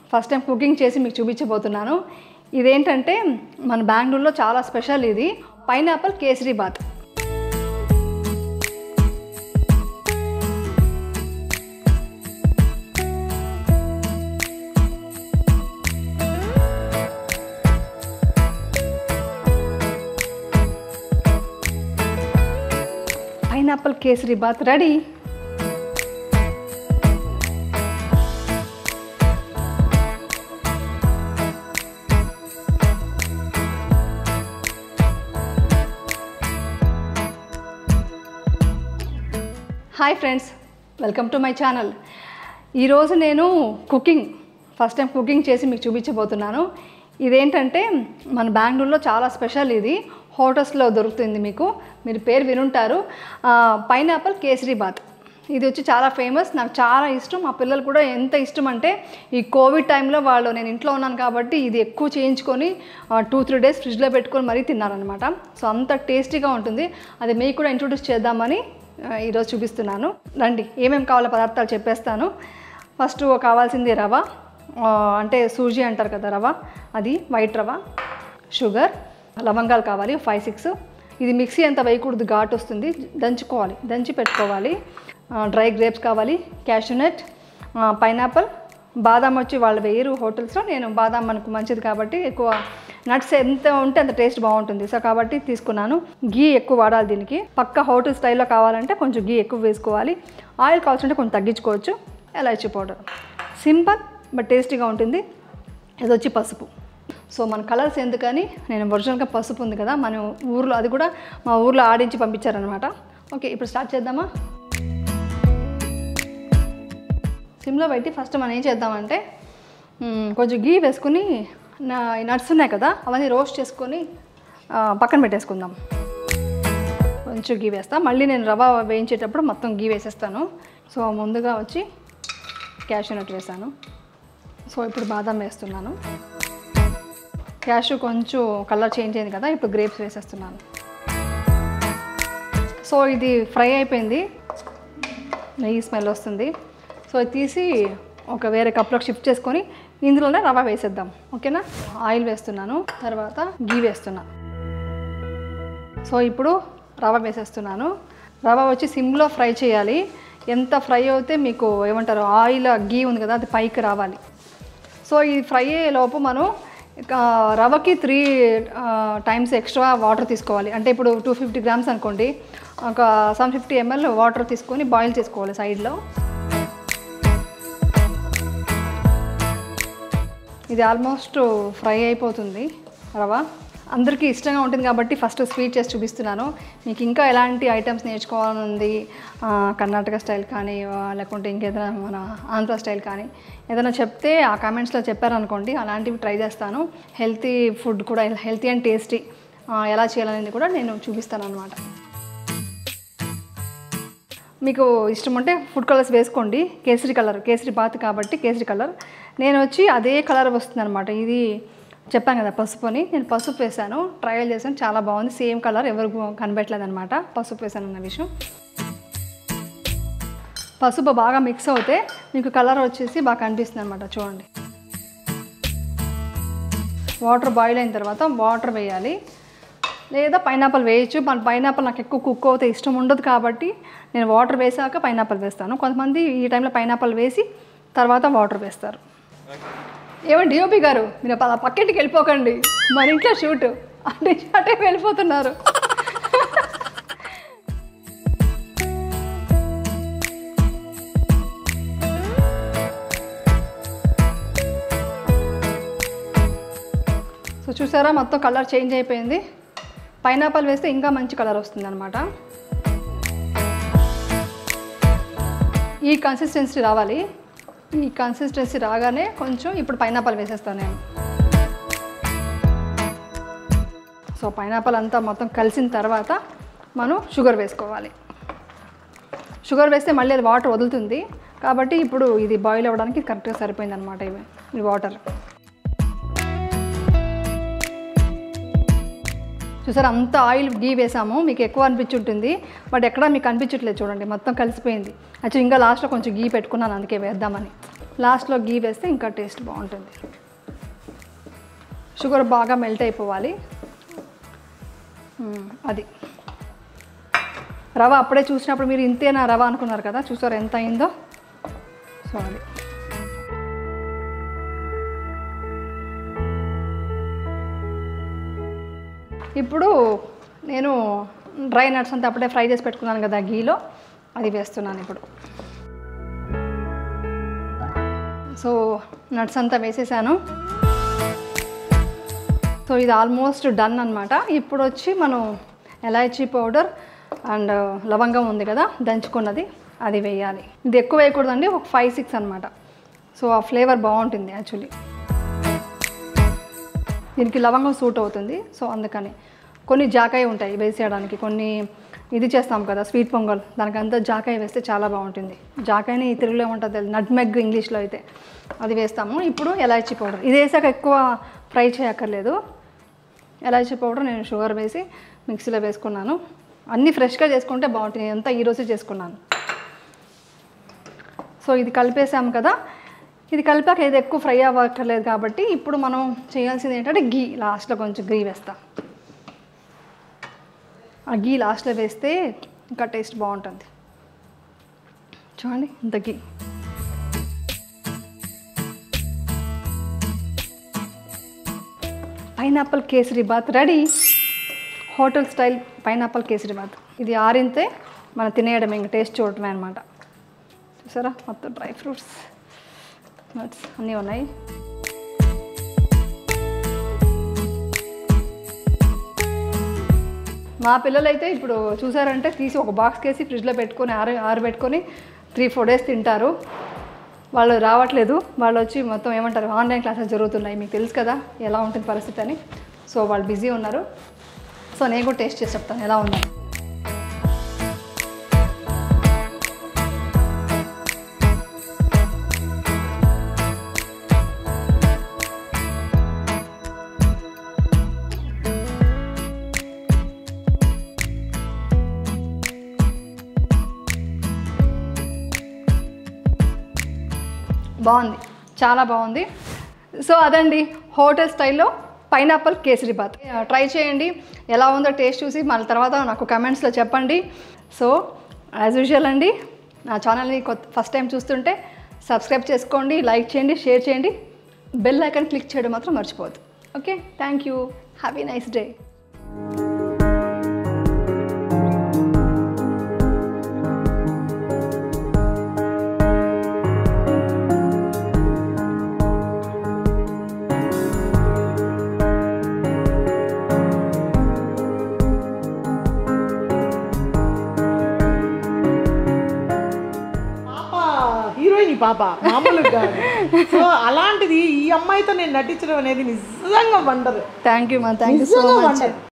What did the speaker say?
First time cooking చేసి మీకు చూపించబోతున్నాను ఇదేంటంటే మన బెంగళూరులో చాలా స్పెషల్ ఇది pineapple kesari bath pineapple kesari bath ready hi friends welcome to my channel ఈరోజు నేను కుకింగ్ ఫస్ట్ టైం కుకింగ్ చేసి మీకు చూపించబోతున్నాను ఇదేంటంటే మన బెంగళూరులో చాలా స్పెషల్ ఇది హోటల్స్లో దొరుకుతుంది మీకు మీరు పేరు వినుంటారు పైనాపిల్ కేసరి బాత్ ఇది వచ్చి చాలా ఫేమస్ నాకు చాలా ఇష్టం మా పిల్లలు కూడా ఎంత ఇష్టం అంటే ఈ కోవిడ్ టైంలో వాళ్ళు నేను ఇంట్లో ఉన్నాను కాబట్టి ఇది ఎక్కువ చేయించుకొని టూ త్రీ డేస్ ఫ్రిడ్జ్లో పెట్టుకొని మరీ తిన్నారనమాట సో అంత టేస్టీగా ఉంటుంది అది మీకు కూడా ఇంట్రొడ్యూస్ చేద్దామని ఆ, ఈరోజు చూపిస్తున్నాను రండి ఏమేమి కావాలో పదార్థాలు చెప్పేస్తాను ఫస్ట్ కావాల్సింది రవ ఆ, అంటే సూజీ అంటారు కదా రవ అది వైట్ రవ షుగర్ లవంగాలు కావాలి ఫైవ్ సిక్స్ ఇది మిక్సీ అంత వేయకూడదు ఘాటు వస్తుంది దంచుకోవాలి దంచి పెట్టుకోవాలి ఆ, డ్రై గ్రేప్స్ కావాలి క్యాషూనట్ పైనాపిల్ బాదాం వచ్చి వాళ్ళు వేయరు హోటల్స్లో నేను బాదాం మనకు మంచిది కాబట్టి ఎక్కువ నట్స్ ఎంత ఉంటే అంత టేస్ట్ బాగుంటుంది సో కాబట్టి తీసుకున్నాను గీ ఎక్కువ వాడాలి దీనికి పక్క హోటల్ స్టైల్లో కావాలంటే కొంచెం గీ ఎక్కువ వేసుకోవాలి ఆయిల్ కావాల్సింటే కొంచెం తగ్గించుకోవచ్చు ఎలాచీ పౌడర్ సింపుల్ బట్ టేస్టీగా ఉంటుంది ఇది వచ్చి పసుపు సో మన కలర్స్ ఎందుకని నేను ఒరిజినల్గా పసుపు ఉంది కదా మన ఊర్లో అది కూడా మా ఊర్లో ఆడించి పంపించారనమాట ఓకే ఇప్పుడు స్టార్ట్ చేద్దామా సిమ్లో పెట్టి ఫస్ట్ మనం ఏం చేద్దామంటే మ్, కొంచెం గీ వేసుకుని నా ఈ నట్స్ ఉన్నాయి కదా అవన్నీ రోస్ట్ చేసుకొని ఆ, పక్కన పెట్టేసుకుందాం కొంచెం గీ వేస్తా మళ్ళీ నేను రవ వేయించేటప్పుడు మొత్తం గీ వేసేస్తాను సో ముందుగా వచ్చి క్యాషూ నట్ వేసాను సో ఇప్పుడు బాదం వేస్తున్నాను క్యాషు కొంచెం కలర్ చేంజ్ అయింది కదా ఇప్పుడు గ్రేప్స్ వేసేస్తున్నాను సో ఇది ఫ్రై అయిపోయింది నెయ్యి స్మెల్ వస్తుంది సో ఇది తీసి ఒక వేరే కప్లోకి షిఫ్ట్ చేసుకొని ఇందులోనే రవ వేసేద్దాం ఓకేనా ఆయిల్ వేస్తున్నాను తర్వాత గీ వేస్తున్నా సో ఇప్పుడు రవ వేసేస్తున్నాను రవ వచ్చి సిమ్లో ఫ్రై చేయాలి ఎంత ఫ్రై అవుతే మీకు ఏమంటారు ఆయిల్ గీ ఉంది కదా అది పైకి రావాలి సో ఈ ఫ్రై అయ్యే లోపు మనం ఇక రవ్వకి త్రీ టైమ్స్ ఎక్స్ట్రా వాటర్ తీసుకోవాలి అంటే ఇప్పుడు టూ ఫిఫ్టీ గ్రామ్స్ అనుకోండి ఒక సమ్ ఫిఫ్టీ ఎంఎల్ వాటర్ తీసుకొని బాయిల్ చేసుకోవాలి సైడ్లో ఇది ఆల్మోస్ట్ ఫ్రై అయిపోతుంది రవ అందరికీ ఇష్టంగా ఉంటుంది కాబట్టి ఫస్ట్ స్వీట్ చేసి చూపిస్తున్నాను మీకు ఇంకా ఎలాంటి ఐటమ్స్ నేర్చుకోవాలని ఉంది ఆ, కర్ణాటక స్టైల్ కానీ ఆ, లేకుంటే ఇంకేదైనా మన ఆంధ్ర స్టైల్ కానీ ఏదైనా చెప్తే ఆ కామెంట్స్లో చెప్పారనుకోండి అలాంటివి ట్రై చేస్తాను హెల్తీ ఫుడ్ కూడా హెల్తీ అండ్ టేస్టీ ఎలా చేయాలనేది కూడా నేను చూపిస్తాను అనమాట మీకు ఇష్టం ఉంటే ఫుడ్ కలర్స్ వేసుకోండి కేసరి కలర్ కేసరి బాత్ కాబట్టి కేసరి కలర్ నేను వచ్చి అదే కలర్ వస్తుంది అనమాట ఇది చెప్పాను కదా పసుపు అని నేను పసుపు వేసాను ట్రయల్ చేశాను చాలా బాగుంది సేమ్ కలర్ ఎవరు కనిపెట్టలేదు అనమాట పసుపు వేసాను అన్న విషయం పసుపు బాగా మిక్స్ అవుతే మీకు కలర్ వచ్చేసి బాగా కనిపిస్తుంది అనమాట చూడండి వాటర్ బాయిల్ అయిన తర్వాత వాటర్ వేయాలి లేదా పైనాపిల్ వేయచ్చు మన పైనాపిల్ నాకు ఎక్కువ కుక్ అవుతే ఇష్టం ఉండదు కాబట్టి నేను వాటర్ వేసాక పైనాపిల్ వేస్తాను కొంతమంది ఈ టైంలో పైనాపిల్ వేసి తర్వాత వాటర్ వేస్తారు ఏమండి డిఓపి గారు మీరు ప- పక్కింటికి వెళ్ళిపోకండి మన ఇంట్లో షూట్ అంటే అటే వెళ్ళిపోతున్నారు సో చూసారా మొత్తం కలర్ చేంజ్ అయిపోయింది పైనాపిల్ వేస్తే ఇంకా మంచి కలర్ వస్తుంది అనమాట ఈ కన్సిస్టెన్సీ రావాలి ఈ కన్సిస్టెన్సీ రాగానే కొంచెం ఇప్పుడు పైనాపిల్ వేసేస్తాను నేను సో పైనాపిల్ అంతా మొత్తం కలిసిన తర్వాత మనం షుగర్ వేసుకోవాలి షుగర్ వేస్తే మళ్ళీ అది వాటర్ వదులుతుంది కాబట్టి ఇప్పుడు ఇది బాయిల్ అవ్వడానికి కరెక్ట్గా సరిపోయింది అనమాట ఇవి ఈ వాటర్ చూసారు అంత ఆయిల్ గీ వేసాము మీకు ఎక్కువ అనిపించుంటుంది బట్ ఎక్కడ మీకు అనిపించట్లేదు చూడండి మొత్తం కలిసిపోయింది యాక్చువల్లీ ఇంకా లాస్ట్లో కొంచెం గీ పెట్టుకున్నాను అందుకే వేద్దామని లాస్ట్లో గీ వేస్తే ఇంకా టేస్ట్ బాగుంటుంది షుగర్ బాగా మెల్ట్ అయిపోవాలి మ్మ్, అది రవ అప్పుడే చూసినప్పుడు మీరు ఇంతేనా రవ అనుకున్నారు కదా చూసారు ఎంత అయిందో సో అది ఇప్పుడు నేను డ్రై నట్స్ అంతా అప్పుడే ఫ్రై చేసి పెట్టుకున్నాను కదా గీలో అది వేస్తున్నాను ఇప్పుడు సో నట్స్ అంతా వేసేసాను సో ఇది ఆల్మోస్ట్ డన్ అనమాట ఇప్పుడు వచ్చి మనం ఎలాచీ పౌడర్ అండ్ లవంగం ఉంది కదా దంచుకున్నది అది వేయాలి ఇది ఎక్కువ వేయకూడదండి ఒక ఫైవ్ సిక్స్ అనమాట సో ఆ ఫ్లేవర్ బాగుంటుంది యాక్చువల్లీ దీనికి లవంగం సూట్ అవుతుంది సో అందుకని కొన్ని జాకాయ ఉంటాయి వేసేయడానికి కొన్ని ఇది చేస్తాం కదా స్వీట్ పొంగల్ దానికంతా జాకాయ వేస్తే చాలా బాగుంటుంది జాకాయని తెలుగులో ఏముంటుంది నట్మెగ్ ఇంగ్లీష్లో అయితే అది వేస్తాము ఇప్పుడు ఎలాచీ పౌడర్ ఇది వేసాక ఎక్కువ ఫ్రై చేయక్కర్లేదు ఎలాచీ పౌడర్ నేను షుగర్ వేసి మిక్సీలో వేసుకున్నాను అన్నీ ఫ్రెష్గా చేసుకుంటే బాగుంటుంది అంతా ఈరోజే చేసుకున్నాను సో ఇది కలిపేసాము కదా ఇది కలిపాక ఇది ఎక్కువ ఫ్రై అవ్వక్కర్లేదు కాబట్టి ఇప్పుడు మనం చేయాల్సింది ఏంటంటే గీ లాస్ట్లో కొంచెం గీ వేస్తాం ఆ గీ లాస్ట్లో వేస్తే ఇంకా టేస్ట్ బాగుంటుంది చూడండి ఇంత ghee pineapple kesari bath ready hotel style pineapple kesari bath ఇది ఆరింతే మనం తినేయడం ఇంకా టేస్ట్ చూడటమే అనమాట చూసారా మొత్తం డ్రై ఫ్రూట్స్ నట్స్ అన్నీ ఉన్నాయి మా పిల్లలైతే ఇప్పుడు చూసారంటే తీసి ఒక బాక్స్ కేసి ఫ్రిడ్జ్లో పెట్టుకొని ఆరు ఆరబెట్టుకొని త్రీ ఫోర్ డేస్ తింటారు వాళ్ళు రావట్లేదు వాళ్ళు వచ్చి మొత్తం ఏమంటారు ఆన్లైన్ క్లాసెస్ జరుగుతున్నాయి మీకు తెలుసు కదా ఎలా ఉంటుంది పరిస్థితి అని సో వాళ్ళు బిజీ ఉన్నారు సో నేను కూడా టేస్ట్ చేసి చెప్తాను ఎలా ఉందని బాగుంది చాలా బాగుంది సో అదండి హోటల్ స్టైల్లో పైనాపిల్ కేసరి బాత్ ట్రై చేయండి ఎలా ఉందో టేస్ట్ చూసి మళ్ళీ తర్వాత నాకు కమెంట్స్లో చెప్పండి సో యాజ్ యూజువల్ అండి నా ఛానల్ని కొత్త ఫస్ట్ టైం చూస్తుంటే సబ్స్క్రైబ్ చేసుకోండి లైక్ చేయండి షేర్ చేయండి బెల్ ఐకాన్ క్లిక్ చేయడం మాత్రం మర్చిపోవద్దు okay thank you happy nice day పాప హీరోయిన్ ఈ పాప మామూలుగా కాదు. సో అలాంటిది ఈ అమ్మాయితో నేను నటించడం అనేది నిజంగా వండరు థ్యాంక్ యూ మా థ్యాంక్ యూ సో నిజంగా మచ్ వండర్